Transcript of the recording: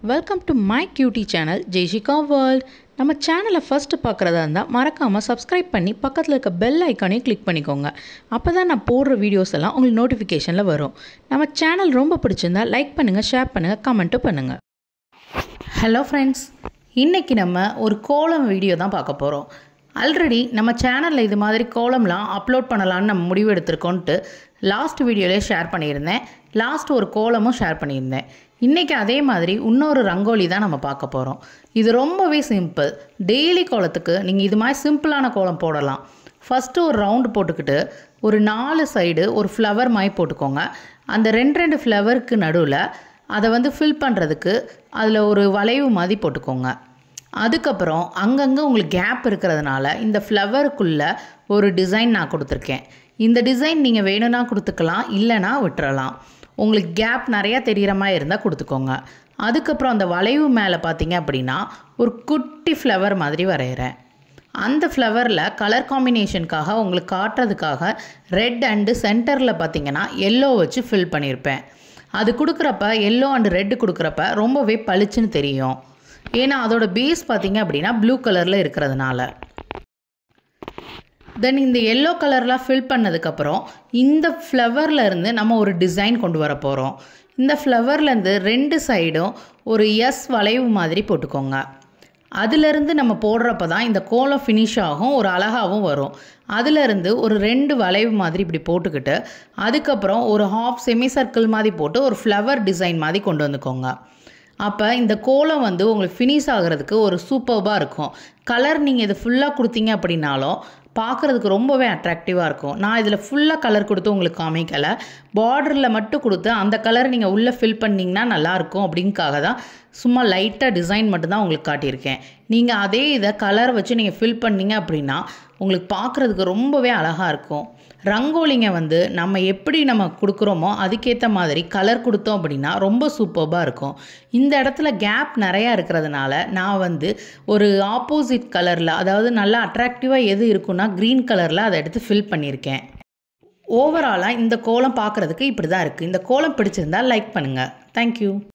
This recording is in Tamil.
welcome to my cutie channel Jaishika world நம்ம சேனலை ஃபஸ்ட்டு பார்க்குறதா இருந்தால் மறக்காமல் சப்ஸ்கிரைப் பண்ணி பக்கத்தில் இருக்க பெல் ஐக்கானையும் கிளிக் பண்ணிக்கோங்க அப்போ தான் நான் போடுற வீடியோஸ் எல்லாம் உங்களுக்கு நோட்டிஃபிகேஷனில் வரும் நம்ம சேனல் ரொம்ப பிடிச்சிருந்தா லைக் பண்ணுங்கள் ஷேர் பண்ணுங்கள் கமெண்ட்டும் பண்ணுங்கள் ஹலோ ஃப்ரெண்ட்ஸ் இன்றைக்கி நம்ம ஒரு கோலம் வீடியோ தான் பார்க்க போகிறோம் ஆல்ரெடி நம்ம சேனலில் இது மாதிரி கோலம்லாம் அப்லோட் பண்ணலான்னு நம்ம முடிவு எடுத்திருக்கோன்ட்டு லாஸ்ட் வீடியோலேயே ஷேர் பண்ணியிருந்தேன் லாஸ்ட் ஒரு கோலமும் ஷேர் பண்ணியிருந்தேன் இன்றைக்கி அதே மாதிரி இன்னொரு ரங்கோலி தான் நம்ம பார்க்க போகிறோம் இது ரொம்பவே சிம்பிள் டெய்லி கோலத்துக்கு நீங்கள் இது மாதிரி சிம்பிளான கோலம் போடலாம் ஃபஸ்ட்டு ஒரு ரவுண்டு போட்டுக்கிட்டு ஒரு நாலு சைடு ஒரு ஃப்ளவர் மாதிரி போட்டுக்கோங்க அந்த ரெண்டு ரெண்டு ஃப்ளவருக்கு நடுவில் அதை வந்து ஃபில் பண்ணுறதுக்கு அதில் ஒரு வளைவு மாதிரி போட்டுக்கோங்க அதுக்கப்புறம் அங்கங்கே உங்களுக்கு கேப் இருக்கிறதுனால இந்த ஃப்ளவருக்குள்ளே ஒரு டிசைன் நான் கொடுத்துருக்கேன் இந்த டிசைன் நீங்கள் வேணும்னா கொடுத்துக்கலாம் இல்லைனா விட்டுறலாம் உங்களுக்கு கேப் நிறையா தெரிகிற மாதிரி இருந்தால் கொடுத்துக்கோங்க அதுக்கப்புறம் அந்த வளைவு மேலே பார்த்தீங்க அப்படின்னா ஒரு குட்டி ஃப்ளவர் மாதிரி வரைகிறேன் அந்த ஃப்ளவரில் கலர் காம்பினேஷனுக்காக உங்களுக்கு காட்டுறதுக்காக ரெட் அண்டு சென்டரில் பார்த்தீங்கன்னா எல்லோ வச்சு ஃபில் பண்ணியிருப்பேன் அது கொடுக்குறப்ப எல்லோ அண்டு ரெட்டு கொடுக்குறப்ப ரொம்பவே பளிச்சுன்னு தெரியும் ஏன்னா அதோட பேஸ் பார்த்தீங்க அப்படின்னா ப்ளூ கலரில் இருக்கிறதுனால தென் இந்த எல்லோ கலர்லாம் ஃபில் பண்ணதுக்கப்புறம் இந்த ஃப்ளவரில் இருந்து நம்ம ஒரு டிசைன் கொண்டு வர போகிறோம் இந்த ஃப்ளவர்லேருந்து ரெண்டு சைடும் ஒரு எஸ் வளைவு மாதிரி போட்டுக்கோங்க அதிலிருந்து நம்ம போடுறப்ப தான் இந்த கோலம் ஃபினிஷ் ஆகும் ஒரு அழகாகவும் வரும் அதிலிருந்து ஒரு ரெண்டு வளைவு மாதிரி இப்படி போட்டுக்கிட்டு அதுக்கப்புறம் ஒரு ஹாஃப் செமி சர்க்கிள் மாதிரி போட்டு ஒரு ஃப்ளவர் டிசைன் மாதிரி கொண்டு வந்துக்கோங்க அப்போ இந்த கோலம் வந்து உங்களுக்கு ஃபினிஷ் ஆகிறதுக்கு ஒரு சூப்பர்பாக இருக்கும் கலர் நீங்கள் இது ஃபுல்லாக கொடுத்தீங்க அப்படின்னாலும் பார்க்குறதுக்கு ரொம்பவே அட்ராக்டிவாக இருக்கும் நான் இதில் ஃபுல்லாக கலர் கொடுத்து உங்களுக்கு காமிக்கலை பார்டரில் மட்டும் கொடுத்து அந்த கலர் நீங்கள் உள்ளே ஃபில் பண்ணிங்கன்னா நல்லாயிருக்கும் அப்படிங்காக தான் சும்மா லைட்டாக டிசைன் மட்டும்தான் உங்களுக்கு காட்டியிருக்கேன் நீங்கள் அதே இதை கலர் வச்சு நீங்கள் ஃபில் பண்ணீங்க அப்படின்னா உங்களுக்கு பார்க்குறதுக்கு ரொம்பவே அழகாக இருக்கும் ரங்கோலிங்க வந்து நம்ம எப்படி நம்ம கொடுக்குறோமோ அதுக்கேற்ற மாதிரி கலர் கொடுத்தோம் அப்படின்னா ரொம்ப சூப்பர்பாக இருக்கும் இந்த இடத்துல கேப் நிறையா இருக்கிறதுனால நான் வந்து ஒரு ஆப்போசிட் கலரில் அதாவது நல்லா அட்ராக்டிவாக எது இருக்குன்னா க்ரீன் கலரில் அதை எடுத்து ஃபில் பண்ணியிருக்கேன் ஓவராலாக இந்த கோலம் பார்க்குறதுக்கு இப்படி தான் இருக்குது இந்த கோலம் பிடிச்சிருந்தா லைக் பண்ணுங்கள் தேங்க்யூ